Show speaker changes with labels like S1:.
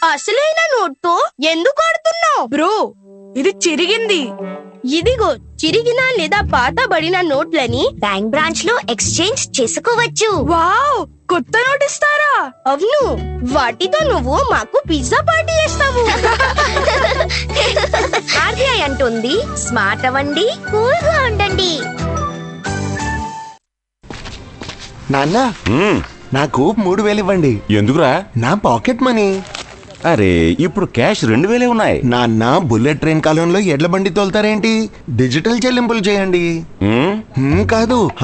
S1: అసలైన నోట్తో ఎందుకు ఆడుతున్నావు
S2: బ్రో ఇది చిరిగింది
S1: ఇదిగో చిరిగిన లేదా పాతబడిన నోట్లని
S3: బ్యాంక్ బ్రాంచ్ లో ఎక్స్చేంజ్ చేసుకోవచ్చు
S2: వావ్ కొత్త నోట్ ఇస్తారా
S1: అవును వాటితో నువ్వు మాకు పిజ్జా పార్టీ చేస్తావు
S3: ఆర్బీఐ అంటుంది స్మార్ట్ అవ్వండి కూల్ గా ఉండండి
S4: నాన్న
S5: మ్మ్.
S4: నాకు మూడు వేలు ఇవ్వండి
S5: ఎందుకురా
S4: నా పాకెట్ మనీ
S5: అరే ఇప్పుడు క్యాష్ రెండు వేలే ఉన్నాయి
S4: నాన్న బుల్లెట్ ట్రైన్ కాలంలో ఎడ్ల బండి తోలుతారేంటి డిజిటల్ చెల్లింపులు చేయండి
S5: మ్మ్.
S4: హ్మ్, కాదు